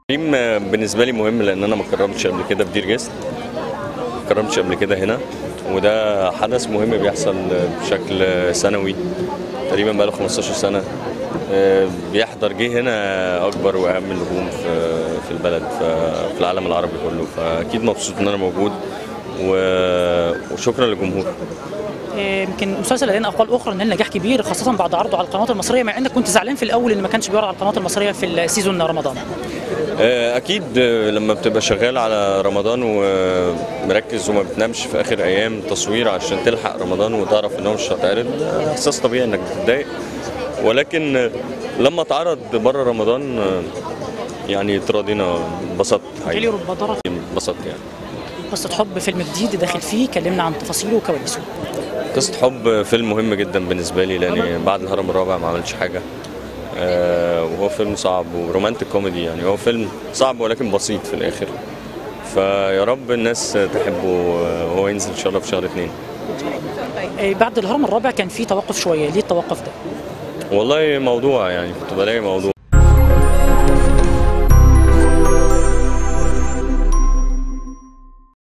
تكريم بالنسبه لي مهم لان انا ما كرمتش قبل كده في دير جست ما كرمتش قبل كده هنا وده حدث مهم بيحصل بشكل سنوي تقريبا بقاله 15 سنه آه، بيحضر جه هنا اكبر واهم نجوم في في البلد ف- في العالم العربي كله فاكيد مبسوط ان انا موجود و- وشكرا للجمهور آه، يمكن المسلسل لدينا اقوال اخرى ان النجاح كبير خاصه بعد عرضه على القنوات المصريه مع انك كنت زعلان في الاول ان ما كانش بيعرض على القنوات المصريه في السيزون رمضان آه، اكيد آه، لما بتبقى شغال على رمضان ومركز وما بتنامش في اخر ايام تصوير عشان تلحق رمضان وتعرف ان هو مش هتعرض آه، احساس طبيعي انك تتضايق ولكن آه، لما اتعرض بره رمضان آه، يعني اتراضينا انبسطت جيلي حقيقي رب انبسطت يعني قصه حب فيلم جديد داخل فيه كلمنا عن تفاصيله وكواليسه قصة حب فيلم مهم جدا بالنسبة لي لأن بعد الهرم الرابع ما عملتش حاجة آه، وهو فيلم صعب ورومانتك كوميدي يعني هو فيلم صعب ولكن بسيط في الآخر فيا رب الناس تحبه آه، وهو ينزل إن شاء الله في شهر اتنين آه، بعد الهرم الرابع كان في توقف شويه ليه التوقف ده والله موضوع يعني كنت بلاقي موضوع